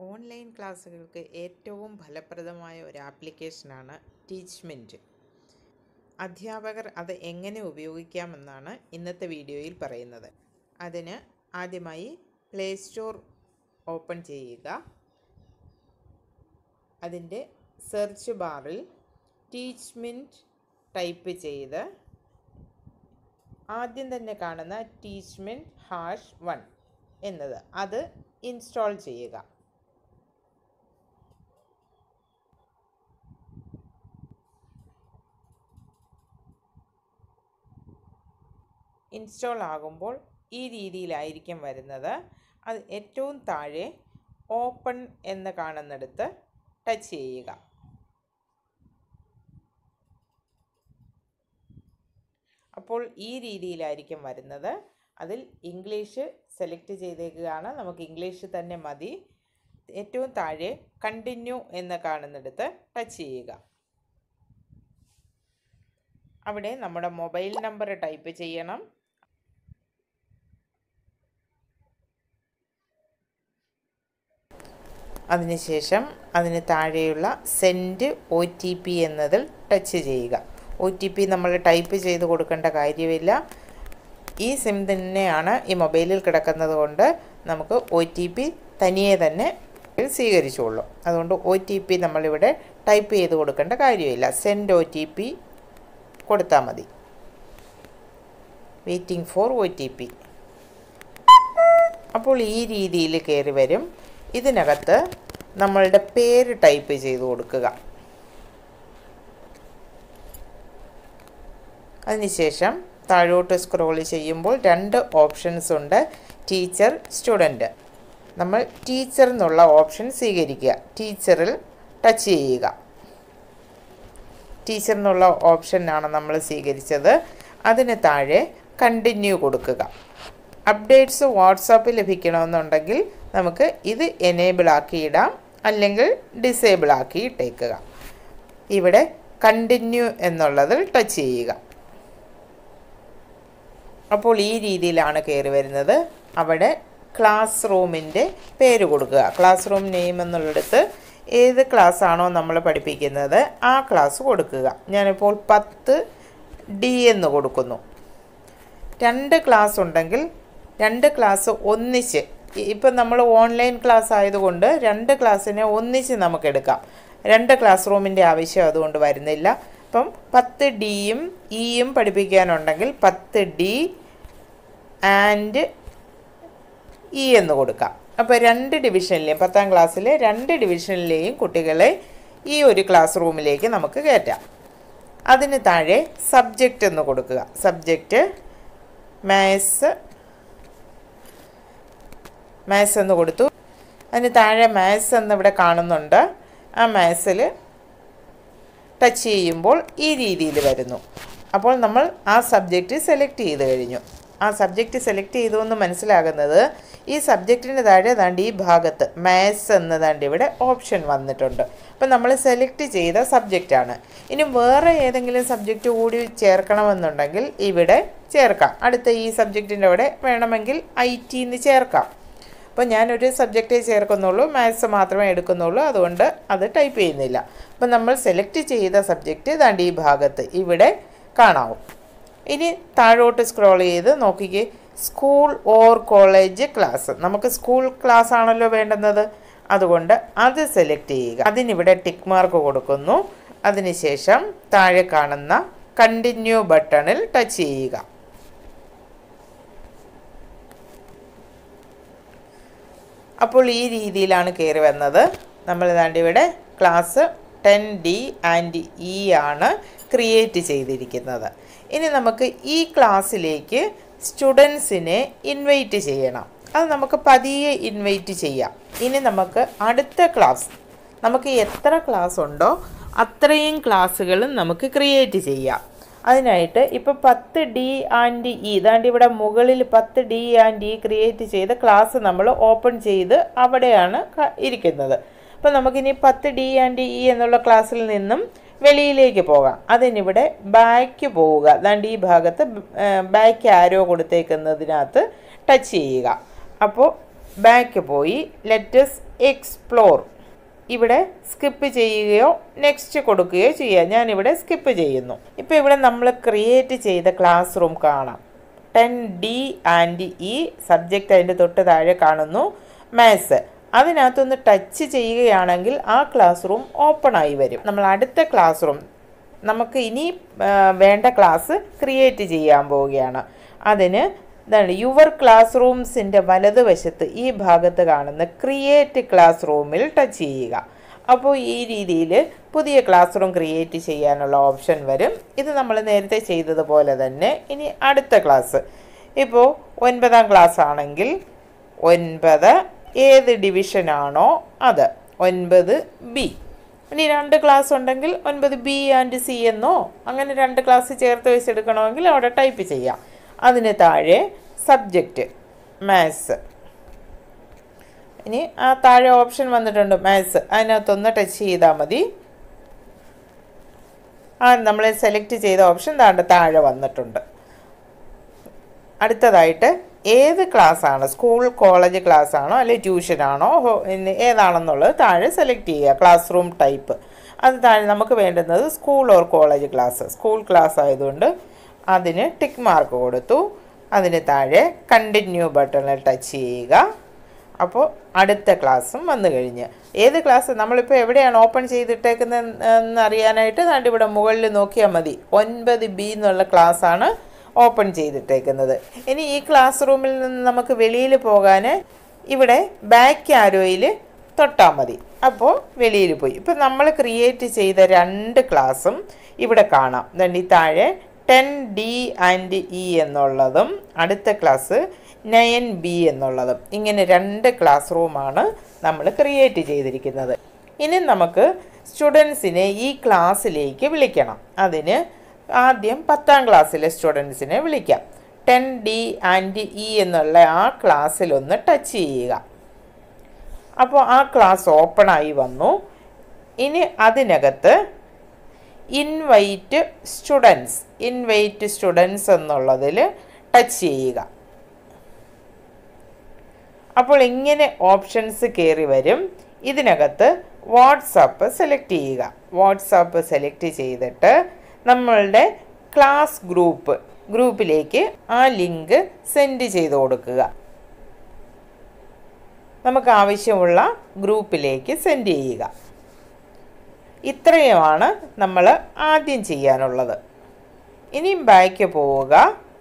online ക്ലാസ്സുകൾക്ക് ഏറ്റവും ഫലപ്രദമായ ഒരു ആപ്ലിക്കേഷനാണ് ടീച്ച്മെൻറ്റ് അധ്യാപകർ അത് എങ്ങനെ ഉപയോഗിക്കാമെന്നാണ് ഇന്നത്തെ വീഡിയോയിൽ പറയുന്നത് അതിന് ആദ്യമായി പ്ലേ സ്റ്റോർ ഓപ്പൺ ചെയ്യുക അതിൻ്റെ സെർച്ച് ബാറിൽ ടീച്ച്മെൻറ്റ് ടൈപ്പ് ചെയ്ത് ആദ്യം തന്നെ കാണുന്ന ടീച്ച്മെൻറ്റ് ഹാഷ് വൺ എന്നത് അത് ഇൻസ്റ്റാൾ ചെയ്യുക ഇൻസ്റ്റാൾ ആകുമ്പോൾ ഈ രീതിയിലായിരിക്കും വരുന്നത് അത് ഏറ്റവും താഴെ ഓപ്പൺ എന്ന് കാണുന്നിടത്ത് ടച്ച് ചെയ്യുക അപ്പോൾ ഈ രീതിയിലായിരിക്കും വരുന്നത് അതിൽ ഇംഗ്ലീഷ് സെലക്ട് ചെയ്തേക്കുകയാണ് നമുക്ക് ഇംഗ്ലീഷ് തന്നെ മതി ഏറ്റവും താഴെ കണ്ടിന്യൂ എന്ന് കാണുന്നിടത്ത് ടച്ച് ചെയ്യുക അവിടെ നമ്മുടെ മൊബൈൽ നമ്പർ ടൈപ്പ് ചെയ്യണം അതിനുശേഷം അതിന് താഴെയുള്ള സെൻഡ് ഒ ടി പി എന്നതിൽ ടച്ച് ചെയ്യുക ഒ ടി പി നമ്മൾ ടൈപ്പ് ചെയ്ത് കൊടുക്കേണ്ട കാര്യമില്ല ഈ സിം തന്നെയാണ് ഈ മൊബൈലിൽ കിടക്കുന്നത് കൊണ്ട് നമുക്ക് ഒ ടി പി തനിയെ തന്നെ സ്വീകരിച്ചോളൂ അതുകൊണ്ട് ഒ ടി പി നമ്മളിവിടെ ടൈപ്പ് ചെയ്ത് കൊടുക്കേണ്ട കാര്യമില്ല സെൻഡ് ഒ ടി പി കൊടുത്താൽ മതി waiting for O T P അപ്പോൾ ഈ രീതിയിൽ കയറി വരും ഇതിനകത്ത് നമ്മളുടെ പേര് ടൈപ്പ് ചെയ്ത് കൊടുക്കുക അതിനുശേഷം താഴോട്ട് സ്ക്രോൾ ചെയ്യുമ്പോൾ രണ്ട് ഓപ്ഷൻസ് ഉണ്ട് ടീച്ചർ സ്റ്റുഡൻറ്റ് നമ്മൾ ടീച്ചർ എന്നുള്ള ഓപ്ഷൻ സ്വീകരിക്കുക ടീച്ചറിൽ ടച്ച് ചെയ്യുക ടീച്ചർ എന്നുള്ള ഓപ്ഷനാണ് നമ്മൾ സ്വീകരിച്ചത് അതിന് താഴെ കണ്ടിന്യൂ കൊടുക്കുക അപ്ഡേറ്റ്സ് വാട്സാപ്പിൽ ലഭിക്കണമെന്നുണ്ടെങ്കിൽ നമുക്ക് ഇത് എനേബിൾ ആക്കിയിടാം അല്ലെങ്കിൽ ഡിസേബിൾ ആക്കി ഇട്ടേക്കുക ഇവിടെ കണ്ടിന്യൂ എന്നുള്ളതിൽ ടച്ച് ചെയ്യുക അപ്പോൾ ഈ രീതിയിലാണ് കയറി വരുന്നത് അവിടെ ക്ലാസ് റൂമിൻ്റെ പേര് കൊടുക്കുക ക്ലാസ് റൂം നെയിം എന്നുള്ളിടത്ത് ഏത് ക്ലാസ് ആണോ നമ്മൾ പഠിപ്പിക്കുന്നത് ആ ക്ലാസ് കൊടുക്കുക ഞാനിപ്പോൾ പത്ത് ഡി എന്ന് കൊടുക്കുന്നു രണ്ട് ക്ലാസ് ഉണ്ടെങ്കിൽ രണ്ട് ക്ലാസ് ഒന്നിച്ച് ഇപ്പം നമ്മൾ ഓൺലൈൻ ക്ലാസ് ആയതുകൊണ്ട് രണ്ട് ക്ലാസ്സിനെ ഒന്നിച്ച് നമുക്ക് എടുക്കാം രണ്ട് ക്ലാസ് റൂമിൻ്റെ ആവശ്യം അതുകൊണ്ട് വരുന്നില്ല അപ്പം പത്ത് ഡിയും ഇയും പഠിപ്പിക്കാനുണ്ടെങ്കിൽ പത്ത് ഡി ആൻഡ് ഇ എന്ന് കൊടുക്കാം അപ്പോൾ രണ്ട് ഡിവിഷനിലെയും പത്താം ക്ലാസ്സിലെ രണ്ട് ഡിവിഷനിലെയും കുട്ടികളെ ഈ ഒരു ക്ലാസ് റൂമിലേക്ക് നമുക്ക് കയറ്റാം അതിന് താഴെ സബ്ജക്റ്റ് എന്ന് കൊടുക്കുക സബ്ജക്റ്റ് മാത്സ് മാത്സ് എന്ന് കൊടുത്തു അതിന് താഴെ മാത്സ് എന്ന് ഇവിടെ കാണുന്നുണ്ട് ആ മാത്സിൽ ടച്ച് ചെയ്യുമ്പോൾ ഈ രീതിയിൽ വരുന്നു അപ്പോൾ നമ്മൾ ആ സബ്ജക്റ്റ് സെലക്ട് ചെയ്ത് കഴിഞ്ഞു ആ സബ്ജക്റ്റ് സെലക്ട് ചെയ്തു എന്ന് മനസ്സിലാകുന്നത് ഈ സബ്ജക്റ്റിന് താഴെ ദാണ്ട് ഈ ഭാഗത്ത് മാത്സ് എന്ന് ദാണ്ട് ഇവിടെ ഓപ്ഷൻ വന്നിട്ടുണ്ട് അപ്പം നമ്മൾ സെലക്ട് ചെയ്ത സബ്ജക്റ്റാണ് ഇനി വേറെ ഏതെങ്കിലും സബ്ജക്റ്റ് കൂടി ചേർക്കണമെന്നുണ്ടെങ്കിൽ ഇവിടെ ചേർക്കാം അടുത്ത ഈ സബ്ജക്റ്റിൻ്റെ അവിടെ വേണമെങ്കിൽ ഐ ടിന്ന് ചേർക്കാം അപ്പോൾ ഞാനൊരു സബ്ജക്റ്റേ ചേർക്കുന്നുള്ളൂ മാത്സ് മാത്രമേ എടുക്കുന്നുള്ളൂ അതുകൊണ്ട് അത് ടൈപ്പ് ചെയ്യുന്നില്ല അപ്പം നമ്മൾ സെലക്ട് ചെയ്ത സബ്ജക്റ്റ് ദാണ്ട് ഈ ഭാഗത്ത് ഇവിടെ കാണാവും ഇനി താഴോട്ട് സ്ക്രോൾ ചെയ്ത് നോക്കിക്കേ സ്കൂൾ ഓർ കോളേജ് ക്ലാസ് നമുക്ക് സ്കൂൾ ക്ലാസ് ആണല്ലോ വേണ്ടുന്നത് അതുകൊണ്ട് അത് സെലക്ട് ചെയ്യുക അതിനിവിടെ ടിക്ക് മാർക്ക് കൊടുക്കുന്നു അതിനുശേഷം താഴെ കാണുന്ന കണ്ടിന്യൂ ബട്ടണിൽ ടച്ച് ചെയ്യുക അപ്പോൾ ഈ രീതിയിലാണ് കയറി വന്നത് നമ്മൾ ഇതാണ്ട് ഇവിടെ class ten D and E ആണ് ക്രിയേറ്റ് ചെയ്തിരിക്കുന്നത് ഇനി നമുക്ക് ഈ ക്ലാസ്സിലേക്ക് സ്റ്റുഡൻസിനെ ഇൻവൈറ്റ് ചെയ്യണം അത് നമുക്ക് പതിയെ ഇൻവൈറ്റ് ചെയ്യാം ഇനി നമുക്ക് അടുത്ത ക്ലാസ് നമുക്ക് എത്ര ക്ലാസ് ഉണ്ടോ അത്രയും ക്ലാസ്സുകളും നമുക്ക് ക്രിയേറ്റ് ചെയ്യാം അതിനായിട്ട് ഇപ്പോൾ പത്ത് ഡി ആൻഡ് ഇ ഇതാണ്ട് ഇവിടെ മുകളിൽ പത്ത് ഡി ആൻഡ് ഇ ക്രിയേറ്റ് ചെയ്ത ക്ലാസ് നമ്മൾ ഓപ്പൺ ചെയ്ത് അവിടെയാണ് ഇരിക്കുന്നത് അപ്പോൾ നമുക്കിനി പത്ത് ഡി ആൻഡ് ഇ എന്നുള്ള ക്ലാസ്സിൽ നിന്നും വെളിയിലേക്ക് പോകാം അതിനിവിടെ ബാക്ക് പോവുക അതാണ്ട് ഈ ഭാഗത്ത് ബാക്ക് ആരോ കൊടുത്തേക്കുന്നതിനകത്ത് ടച്ച് ചെയ്യുക അപ്പോൾ ബാക്ക് പോയി ലെറ്റസ് എക്സ്പ്ലോർ ഇവിടെ സ്കിപ്പ് ചെയ്യുകയോ നെക്സ്റ്റ് കൊടുക്കുകയോ ചെയ്യാം ഞാനിവിടെ സ്കിപ്പ് ചെയ്യുന്നു ഇപ്പോൾ ഇവിടെ നമ്മൾ ക്രിയേറ്റ് ചെയ്ത ക്ലാസ് റൂം കാണാം ten D and E subject അതിൻ്റെ തൊട്ട് താഴെ കാണുന്നു മാത്സ് അതിനകത്തൊന്ന് ടച്ച് ചെയ്യുകയാണെങ്കിൽ ആ ക്ലാസ് റൂം ഓപ്പൺ ആയി വരും നമ്മൾ അടുത്ത ക്ലാസ് റൂം നമുക്ക് ഇനി ആ, വേണ്ട ക്ലാസ് ക്രിയേറ്റ് ചെയ്യാൻ പോവുകയാണ് അതിന് ഇതാണ് യുവർ ക്ലാസ് റൂംസിൻ്റെ വലതുവശത്ത് ഈ ഭാഗത്ത് കാണുന്ന ക്രിയേറ്റ് ക്ലാസ് റൂമിൽ ടച്ച് ചെയ്യുക അപ്പോൾ ഈ രീതിയിൽ പുതിയ ക്ലാസ് റൂം ക്രിയേറ്റ് ചെയ്യാനുള്ള ഓപ്ഷൻ വരും ഇത് നമ്മൾ നേരത്തെ ചെയ്തതുപോലെ തന്നെ ഇനി അടുത്ത ക്ലാസ് ഇപ്പോൾ ഒൻപതാം ക്ലാസ് ആണെങ്കിൽ ഒൻപത് ഏത് ഡിവിഷനാണോ അത് ഒൻപത് ബി ഇനി രണ്ട് ക്ലാസ് ഉണ്ടെങ്കിൽ ഒൻപത് ബി ആൻഡ് സി എന്നോ അങ്ങനെ രണ്ട് ക്ലാസ് ചേർത്ത് വെച്ചെടുക്കണമെങ്കിൽ അവിടെ ടൈപ്പ് ചെയ്യാം അതിന് താഴെ സബ്ജക്റ്റ് മാത്സ് ഇനി ആ താഴെ ഓപ്ഷൻ വന്നിട്ടുണ്ട് മാത്സ് അതിനകത്തൊന്ന് ടച്ച് ചെയ്താൽ മതി ആ നമ്മൾ സെലക്ട് ചെയ്ത ഓപ്ഷൻ താണ്ട താഴെ വന്നിട്ടുണ്ട് അടുത്തതായിട്ട് ഏത് ക്ലാസ് ആണ് സ്കൂൾ കോളേജ് ക്ലാസ് ആണോ അല്ലെങ്കിൽ ട്യൂഷൻ ആണോ ഹോ- ഇനി ഏതാണെന്നുള്ളത് താഴെ സെലക്ട് ചെയ്യുക ക്ലാസ് റൂം ടൈപ്പ് അത് താഴെ നമുക്ക് വേണ്ടുന്നത് school or college class school class ആയതുകൊണ്ട് അതിന് ടിക്ക് മാർക്ക് കൊടുത്തു അതിന് താഴെ കണ്ടിന്യൂ ബട്ടണിൽ ടച്ച് ചെയ്യുക അപ്പോൾ അടുത്ത ക്ലാസ്സും വന്നു കഴിഞ്ഞ് ഏത് ക്ലാസ് നമ്മളിപ്പോൾ എവിടെയാണ് ഓപ്പൺ ചെയ്തിട്ടേക്കുന്നത് എന്ന് അറിയാനായിട്ട് ദാണ്ട് ഇവിടെ മുകളിൽ നോക്കിയാൽ മതി ഒൻപത് ബി എന്നുള്ള ക്ലാസ്സാണ് ഓപ്പൺ ചെയ്തിട്ടേക്കുന്നത് ഇനി ഈ ക്ലാസ് റൂമിൽ നിന്ന് നമുക്ക് വെളിയിൽ പോകാൻ ഇവിടെ ബാക്ക് ആരോയിൽ തൊട്ടാൽ മതി അപ്പോൾ വെളിയിൽ പോയി ഇപ്പം നമ്മൾ ക്രിയേറ്റ് ചെയ്ത രണ്ട് ക്ലാസ്സും ഇവിടെ കാണാം ദണ്ട് ഈ താഴെ ടെൻ ഡി ആൻഡ് ഇ എന്നുള്ളതും അടുത്ത ക്ലാസ് നയൻ ബി എന്നുള്ളതും ഇങ്ങനെ രണ്ട് ക്ലാസ് റൂമാണ് നമ്മൾ ക്രിയേറ്റ് ചെയ്തിരിക്കുന്നത് ഇനി നമുക്ക് സ്റ്റുഡൻസിനെ ഈ ക്ലാസ്സിലേക്ക് വിളിക്കണം അതിന് ആദ്യം പത്താം ക്ലാസ്സിലെ സ്റ്റുഡൻസിനെ വിളിക്കാം ടെൻ ഡി ആൻഡ് ഇ എന്നുള്ള ആ ക്ലാസ്സിലൊന്ന് ടച്ച് ചെയ്യുക അപ്പോൾ ആ ക്ലാസ് ഓപ്പണായി വന്നു ഇനി അതിനകത്ത് ഇൻവൈറ്റ് സ്റ്റുഡൻസ് ഇൻവൈറ്റ് സ്റ്റുഡൻസ് എന്നുള്ളതിൽ ടച്ച് ചെയ്യുക അപ്പോൾ ഇങ്ങനെ ഓപ്ഷൻസ് കയറി വരും ഇതിനകത്ത് വാട്സാപ്പ് സെലക്ട് ചെയ്യുക വാട്സാപ്പ് സെലക്ട് ചെയ്തിട്ട് നമ്മളുടെ ക്ലാസ് ഗ്രൂപ്പ് ഗ്രൂപ്പിലേക്ക് ആ ലിങ്ക് സെൻഡ് ചെയ്ത് കൊടുക്കുക നമുക്ക് ആവശ്യമുള്ള ഗ്രൂപ്പിലേക്ക് സെൻഡ് ചെയ്യുക ഇത്രയുമാണ് നമ്മൾ ആദ്യം ചെയ്യാനുള്ളത് ഇനിയും ബാക്ക് പോവുക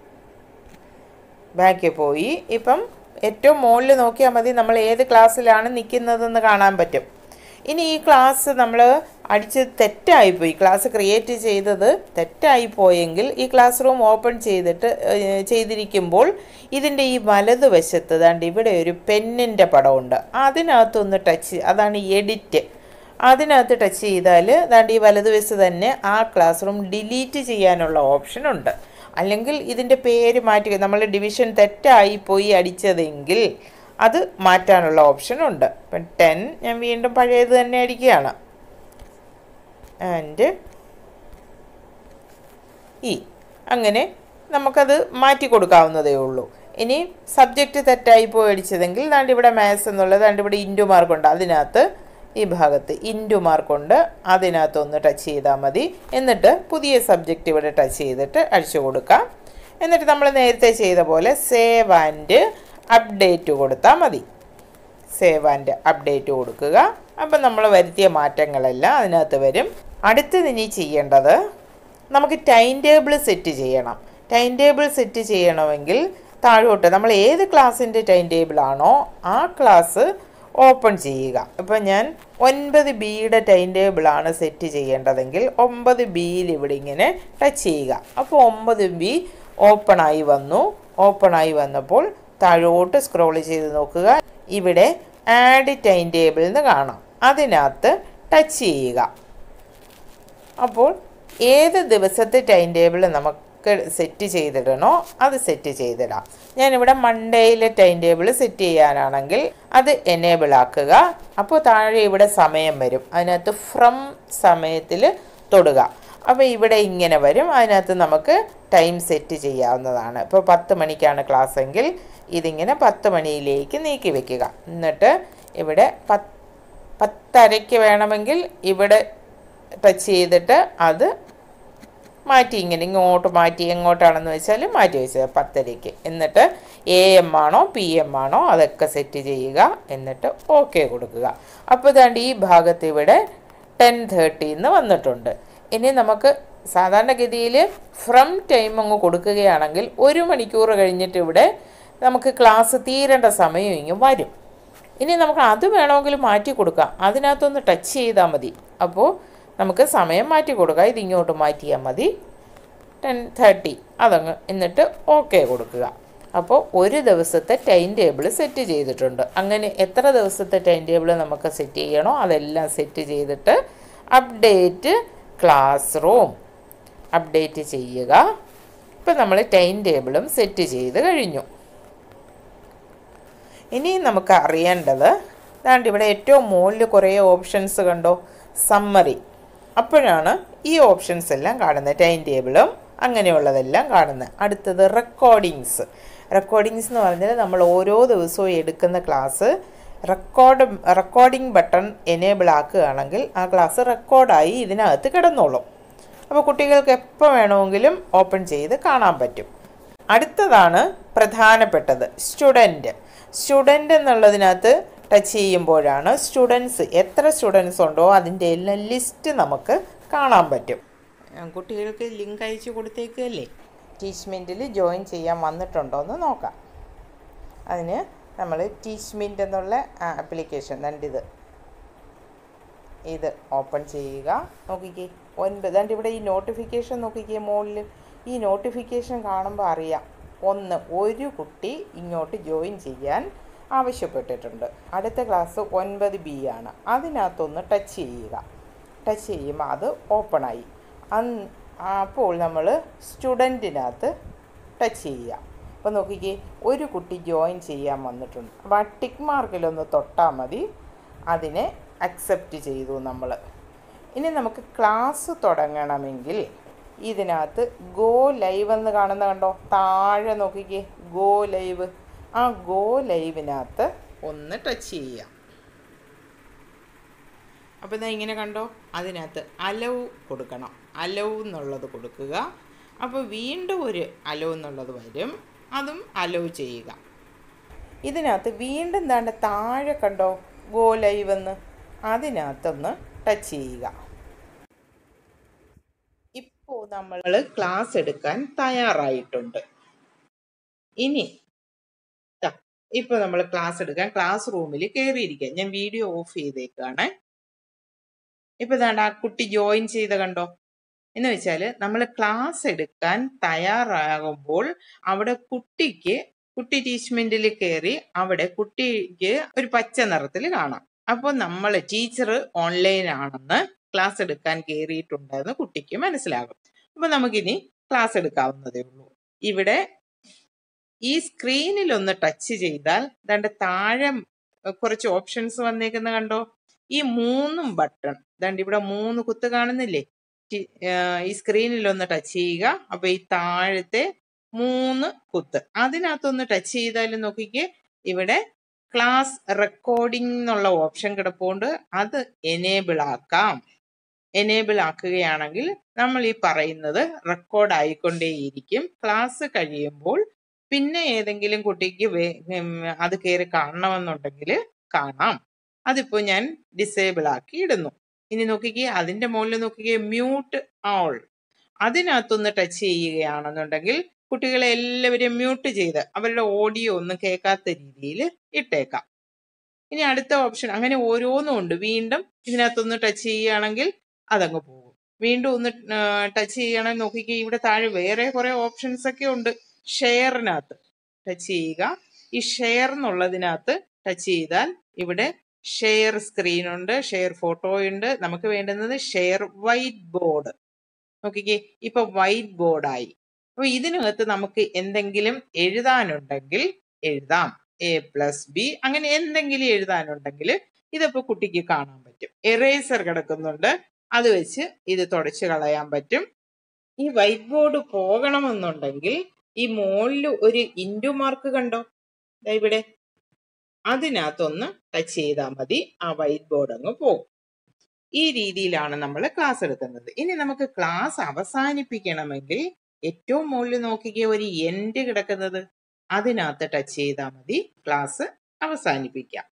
ബാക്ക് പോയി ഇപ്പം ഏറ്റവും മുകളിൽ നോക്കിയാൽ മതി നമ്മൾ ഏത് ക്ലാസ്സിലാണ് നിൽക്കുന്നതെന്ന് കാണാൻ പറ്റും ഇനി ഈ ക്ലാസ് നമ്മൾ അടിച്ച് തെറ്റായിപ്പോയി ക്ലാസ് ക്രിയേറ്റ് ചെയ്തത് തെറ്റായിപ്പോയെങ്കിൽ ഈ ക്ലാസ് റൂം ഓപ്പൺ ചെയ്തിട്ട് ഏഹ്, ചെയ്തിരിക്കുമ്പോൾ ഇതിൻ്റെ ഈ വലതുവശത്ത് ദാണ്ട് ഇവിടെ ഒരു പെന്നിൻ്റെ പടമുണ്ട് അതിനകത്തൊന്ന് ടച്ച് അതാണ് എഡിറ്റ് അതിനകത്ത് ടച്ച് ചെയ്താൽ ദാണ്ട് ഈ വലതുവശത്ത് തന്നെ ആ ക്ലാസ് റൂം ഡിലീറ്റ് ചെയ്യാനുള്ള ഓപ്ഷൻ ഉണ്ട് അല്ലെങ്കിൽ ഇതിൻ്റെ പേര് മാറ്റുക നമ്മൾ ഡിവിഷൻ തെറ്റായി പോയി അടിച്ചതെങ്കിൽ അത് മാറ്റാനുള്ള ഓപ്ഷൻ ഉണ്ട് ഇപ്പം ടെൻ ഞാൻ വീണ്ടും പഴയത് തന്നെ അടിക്കുകയാണ് ആൻഡ് ഇ അങ്ങനെ നമുക്കത് മാറ്റി കൊടുക്കാവുന്നതേ ഉള്ളൂ ഇനി സബ്ജക്റ്റ് തെറ്റായി പോയി അടിച്ചതെങ്കിൽ ദാണ്ട് ഇവിടെ മാത്സ് എന്നുള്ളത് ദാണ്ട് ഇവിടെ ഇൻറ്റു മാർക്കുണ്ട് അതിനകത്ത് ഈ ഭാഗത്ത് ഇൻറ്റു മാർക്കുണ്ട് അതിനകത്ത് ഒന്ന് ടച്ച് ചെയ്താൽ മതി എന്നിട്ട് പുതിയ സബ്ജക്റ്റ് ഇവിടെ ടച്ച് ചെയ്തിട്ട് അടിച്ചു കൊടുക്കാം എന്നിട്ട് നമ്മൾ നേരത്തെ ചെയ്ത പോലെ സേവ് ആൻഡ് അപ്ഡേറ്റ് കൊടുത്താൽ മതി സേവ് ആൻഡ് അപ്ഡേറ്റ് കൊടുക്കുക അപ്പം നമ്മൾ വരുത്തിയ മാറ്റങ്ങളെല്ലാം അതിനകത്ത് വരും അടുത്തത് ഇനി ചെയ്യേണ്ടത് നമുക്ക് ടൈം ടേബിൾ സെറ്റ് ചെയ്യണം ടൈം ടേബിൾ സെറ്റ് ചെയ്യണമെങ്കിൽ താഴോട്ട് നമ്മൾ ഏത് ക്ലാസ്സിൻ്റെ ടൈം ടേബിളാണോ ആ ക്ലാസ് ഓപ്പൺ ചെയ്യുക ഇപ്പം ഞാൻ ഒൻപത് ബിയുടെ ടൈം ടേബിളാണ് സെറ്റ് ചെയ്യേണ്ടതെങ്കിൽ ഒമ്പത് ബിയിൽ ഇവിടെ ഇങ്ങനെ ടച്ച് ചെയ്യുക അപ്പോൾ ഒമ്പത് ബി ഓപ്പണായി വന്നു ഓപ്പണായി വന്നപ്പോൾ താഴോട്ട് സ്ക്രോൾ ചെയ്ത് നോക്കുക ഇവിടെ ആഡ് ടൈം ടേബിൾ എന്ന് കാണാം അതിനകത്ത് ടച്ച് ചെയ്യുക അപ്പോൾ ഏത് ദിവസത്തെ ടൈം ടേബിൾ നമുക്ക് സെറ്റ് ചെയ്തിടണോ അത് സെറ്റ് ചെയ്തിടാം ഞാനിവിടെ മൺഡേയിലെ ടൈം ടേബിൾ സെറ്റ് ചെയ്യാനാണെങ്കിൽ അത് എനേബിൾ ആക്കുക അപ്പോൾ താഴെ ഇവിടെ സമയം വരും അതിനകത്ത് ഫ്രം സമയത്തിൽ തൊടുക അപ്പോൾ ഇവിടെ ഇങ്ങനെ വരും അതിനകത്ത് നമുക്ക് ടൈം സെറ്റ് ചെയ്യാവുന്നതാണ് ഇപ്പോൾ പത്ത് മണിക്കാണ് ക്ലാസ് എങ്കിൽ ഇതിങ്ങനെ പത്ത് മണിയിലേക്ക് നീക്കി വെക്കുക എന്നിട്ട് ഇവിടെ പത്ത് പത്തരയ്ക്ക് വേണമെങ്കിൽ ഇവിടെ ടച്ച് ചെയ്തിട്ട് അത് മാറ്റി ഇങ്ങനെ ഇങ്ങോട്ട് മാറ്റി എങ്ങോട്ടാണെന്ന് വെച്ചാൽ മാറ്റി വെച്ചത് പത്തരയ്ക്ക് എന്നിട്ട് എ എം ആണോ പി എം ആണോ അതൊക്കെ സെറ്റ് ചെയ്യുക എന്നിട്ട് ഓക്കെ കൊടുക്കുക അപ്പോൾ ഇതാണ്ട് ഈ ഭാഗത്ത് ഇവിടെ ടെൻ തേർട്ടി എന്ന് വന്നിട്ടുണ്ട് ഇനി നമുക്ക് സാധാരണഗതിയിൽ ഫ്രം ടൈം അങ്ങ് കൊടുക്കുകയാണെങ്കിൽ ഒരു മണിക്കൂർ കഴിഞ്ഞിട്ട് ഇവിടെ നമുക്ക് ക്ലാസ് തീരേണ്ട സമയം ഇങ്ങ് വരും ഇനി നമുക്ക് അത് വേണമെങ്കിൽ മാറ്റി കൊടുക്കാം അതിനകത്തൊന്ന് ടച്ച് ചെയ്താൽ മതി അപ്പോൾ നമുക്ക് സമയം മാറ്റി കൊടുക്കുക ഇത് ഇങ്ങോട്ട് മാറ്റിയാൽ മതി ടെൻ തേർട്ടി അതങ്ങ് എന്നിട്ട് ഓക്കെ കൊടുക്കുക അപ്പോൾ ഒരു ദിവസത്തെ ടൈം ടേബിൾ സെറ്റ് ചെയ്തിട്ടുണ്ട് അങ്ങനെ എത്ര ദിവസത്തെ ടൈം ടേബിൾ നമുക്ക് സെറ്റ് ചെയ്യണോ അതെല്ലാം സെറ്റ് ചെയ്തിട്ട് അപ്ഡേറ്റ് ക്ലാസ് റൂം അപ്ഡേറ്റ് ചെയ്യുക ഇപ്പം നമ്മൾ ടൈം ടേബിളും സെറ്റ് ചെയ്ത് കഴിഞ്ഞു ഇനി നമുക്ക് അറിയേണ്ടത് ദാണ്ട് ഇവിടെ ഏറ്റവും മുകളിൽ കുറേ ഓപ്ഷൻസ് കണ്ടോ സമ്മറി അപ്പോഴാണ് ഈ ഓപ്ഷൻസ് എല്ലാം കാണുന്നത് ടൈം ടേബിളും അങ്ങനെയുള്ളതെല്ലാം കാണുന്നത് അടുത്തത് റെക്കോർഡിങ്സ് റെക്കോർഡിങ്സ് എന്ന് പറഞ്ഞാൽ നമ്മൾ ഓരോ ദിവസവും എടുക്കുന്ന class record recording button enable ആക്കുകയാണെങ്കിൽ ആ ക്ലാസ് റെക്കോർഡായി ഇതിനകത്ത് കിടന്നോളും അപ്പോൾ കുട്ടികൾക്ക് എപ്പോൾ വേണമെങ്കിലും ഓപ്പൺ ചെയ്ത് കാണാൻ പറ്റും അടുത്തതാണ് പ്രധാനപ്പെട്ടത് സ്റ്റുഡൻറ്റ് സ്റ്റുഡൻ്റ് എന്നുള്ളതിനകത്ത് ടച്ച് ചെയ്യുമ്പോഴാണ് സ്റ്റുഡൻസ് എത്ര സ്റ്റുഡൻസ് ഉണ്ടോ അതിൻ്റെ എല്ലാം ലിസ്റ്റ് നമുക്ക് കാണാൻ പറ്റും കുട്ടികൾക്ക് ലിങ്ക് അയച്ചു കൊടുത്തേക്കല്ലേ ടീച്ച്മെൻറ്റിൽ ജോയിൻ ചെയ്യാൻ വന്നിട്ടുണ്ടോ എന്ന് നോക്കാം അതിന് നമ്മൾ ടീച്ച്മെൻ്റ് എന്നുള്ള ആപ്ലിക്കേഷൻ കണ്ടിത് ഇത് ഓപ്പൺ ചെയ്യുക നോക്കിക്കേ ഒൻപത് ദാണ്ട് ഇവിടെ ഈ നോട്ടിഫിക്കേഷൻ നോക്കിക്കേ മുകളിൽ ഈ നോട്ടിഫിക്കേഷൻ കാണുമ്പോൾ അറിയാം ഒന്ന് ഒരു കുട്ടി ഇങ്ങോട്ട് ജോയിൻ ചെയ്യാൻ ആവശ്യപ്പെട്ടിട്ടുണ്ട് അടുത്ത ക്ലാസ് ഒൻപത് ബി ആണ് അതിനകത്തൊന്ന് ടച്ച് ചെയ്യുക ടച്ച് ചെയ്യുമ്പോൾ അത് ഓപ്പണായി അന്ന് അപ്പോൾ നമ്മൾ സ്റ്റുഡൻറ്റിനകത്ത് ടച്ച് ചെയ്യുക അപ്പോൾ നോക്കിക്കേ ഒരു കുട്ടി ജോയിൻ ചെയ്യാൻ വന്നിട്ടുണ്ട് അപ്പോൾ ആ ടിക്ക് മാർക്കിലൊന്ന് തൊട്ടാൽ മതി അതിനെ അക്സെപ്റ്റ് ചെയ്തു നമ്മൾ ഇനി നമുക്ക് ക്ലാസ് തുടങ്ങണമെങ്കിൽ ഇതിനകത്ത് ഗോ ലൈവ് എന്ന് കാണുന്ന കണ്ടോ താഴെ നോക്കിക്കേ ഗോ ലൈവ് ആ ഗോ ലൈവിനകത്ത് ഒന്ന് ടച്ച് ചെയ്യാം അപ്പോൾ ഇതാ ഇങ്ങനെ കണ്ടോ അതിനകത്ത് അലവ് കൊടുക്കണം അലവ് എന്നുള്ളത് കൊടുക്കുക അപ്പോൾ വീണ്ടും ഒരു അലവ് എന്നുള്ളത് വരും അതും അലവ് ചെയ്യുക ഇതിനകത്ത് വീണ്ടും താണ്ട താഴെ കണ്ടോ ഗോ ലൈവ് എന്ന് അതിനകത്തൊന്ന് ടച്ച് ചെയ്യുക ഇപ്പോൾ നമ്മൾ ക്ലാസ് എടുക്കാൻ തയ്യാറായിട്ടുണ്ട് ഇനി ഇപ്പോൾ നമ്മൾ ക്ലാസ് എടുക്കാൻ ക്ലാസ് റൂമിൽ കയറിയിരിക്കുക ഞാൻ വീഡിയോ ഓഫ് ചെയ്തേക്കാണ് ഇപ്പൊ ഇതാണ്ട് ആ കുട്ടി ജോയിൻ ചെയ്ത കണ്ടോ എന്ന് വെച്ചാൽ നമ്മൾ ക്ലാസ് എടുക്കാൻ തയ്യാറാകുമ്പോൾ അവിടെ കുട്ടിക്ക് കുട്ടി ടീച്ച്മെന്റിൽ കയറി അവിടെ കുട്ടിക്ക് ഒരു പച്ച നിറത്തിൽ കാണാം അപ്പോൾ നമ്മൾ ടീച്ചർ ഓൺലൈൻ ആണെന്ന് ക്ലാസ് എടുക്കാൻ കയറിയിട്ടുണ്ടെന്ന് കുട്ടിക്ക് മനസ്സിലാകും അപ്പൊ നമുക്കിനി ക്ലാസ് എടുക്കാവുന്നതേ ഉള്ളൂ ഇവിടെ ഈ സ്ക്രീനിൽ ഒന്ന് ടച്ച് ചെയ്താൽ ദാണ്ട് താഴെ കുറച്ച് ഓപ്ഷൻസ് വന്നേക്കുന്ന കണ്ടോ ഈ മൂന്നും ബട്ടൺ ദാണ്ട് ഇവിടെ മൂന്ന് കുത്ത് കാണുന്നില്ലേ ഈ സ്ക്രീനിൽ ഒന്ന് ടച്ച് ചെയ്യുക അപ്പൊ ഈ താഴത്തെ മൂന്ന് കുത്ത് അതിനകത്തൊന്ന് ടച്ച് ചെയ്താലും നോക്കിക്കേ ഇവിടെ ക്ലാസ് റെക്കോർഡിംഗ് എന്നുള്ള ഓപ്ഷൻ കിടപ്പുണ്ട് അത് എനേബിൾ ആക്കാം എനേബിൾ ആക്കുകയാണെങ്കിൽ നമ്മൾ ഈ പറയുന്നത് റെക്കോർഡ് ആയിക്കൊണ്ടേയിരിക്കും ക്ലാസ് കഴിയുമ്പോൾ പിന്നെ ഏതെങ്കിലും കുട്ടിക്ക് അത് കയറി കാണണമെന്നുണ്ടെങ്കിൽ കാണാം അതിപ്പോ ഞാൻ ഡിസേബിൾ ആക്കി ഇടുന്നു ഇനി നോക്കിക്കേ അതിന്റെ മുകളിൽ നോക്കിക്കേ മ്യൂട്ട് ഓൾ അതിനകത്തൊന്ന് ടച്ച് ചെയ്യുകയാണെന്നുണ്ടെങ്കിൽ കുട്ടികളെ എല്ലാവരെയും മ്യൂട്ട് ചെയ്ത് അവരുടെ ഓഡിയോ ഒന്നും കേൾക്കാത്ത രീതിയിൽ ഇട്ടേക്കാം ഇനി അടുത്ത ഓപ്ഷൻ അങ്ങനെ ഓരോന്നും ഉണ്ട് വീണ്ടും ഇതിനകത്തൊന്ന് ടച്ച് ചെയ്യുകയാണെങ്കിൽ അതങ്ങ് പോകും വീണ്ടും ഒന്ന് ടച്ച് ചെയ്യണമെങ്കിൽ നോക്കിക്കേ ഇവിടെ താഴെ വേറെ കുറെ ഓപ്ഷൻസ് ഒക്കെ ഉണ്ട് ഷെയറിനകത്ത് ടച്ച് ചെയ്യുക ഈ ഷെയർ എന്നുള്ളതിനകത്ത് ടച്ച് ചെയ്താൽ ഇവിടെ ഷെയർ സ്ക്രീൻ ഉണ്ട് ഷെയർ ഫോട്ടോ ഉണ്ട് നമുക്ക് വേണ്ടുന്നത് ഷെയർ വൈറ്റ് ബോർഡ് നോക്കിക്കേ ഇപ്പൊ വൈറ്റ് ബോർഡായി അപ്പൊ ഇതിനകത്ത് നമുക്ക് എന്തെങ്കിലും എഴുതാനുണ്ടെങ്കിൽ എഴുതാം എ പ്ലസ് ബി അങ്ങനെ എന്തെങ്കിലും എഴുതാനുണ്ടെങ്കിൽ ഇതിപ്പോ കുട്ടിക്ക് കാണാൻ പറ്റും എറേസർ കിടക്കുന്നുണ്ട് അത് വെച്ച് ഇത് തുടച്ചു കളയാൻ പറ്റും ഈ വൈറ്റ് ബോർഡ് പോകണമെന്നുണ്ടെങ്കിൽ ഈ മുകളിൽ ഒരു ഇൻഡു മാർക്ക് കണ്ടോ ഇവിടെ അതിനകത്തൊന്ന് ടച്ച് ചെയ്താൽ മതി ആ വൈറ്റ് ബോർഡ് അങ്ങ് പോകും ഈ രീതിയിലാണ് നമ്മൾ ക്ലാസ് എടുക്കുന്നത് ഇനി നമുക്ക് ക്ലാസ് അവസാനിപ്പിക്കണമെങ്കിൽ ഏറ്റവും മുകളിൽ നോക്കിക്കേ ഒരു എൻഡ് കിടക്കുന്നത് അതിനകത്ത് ടച്ച് ചെയ്താൽ മതി ക്ലാസ് അവസാനിപ്പിക്കാം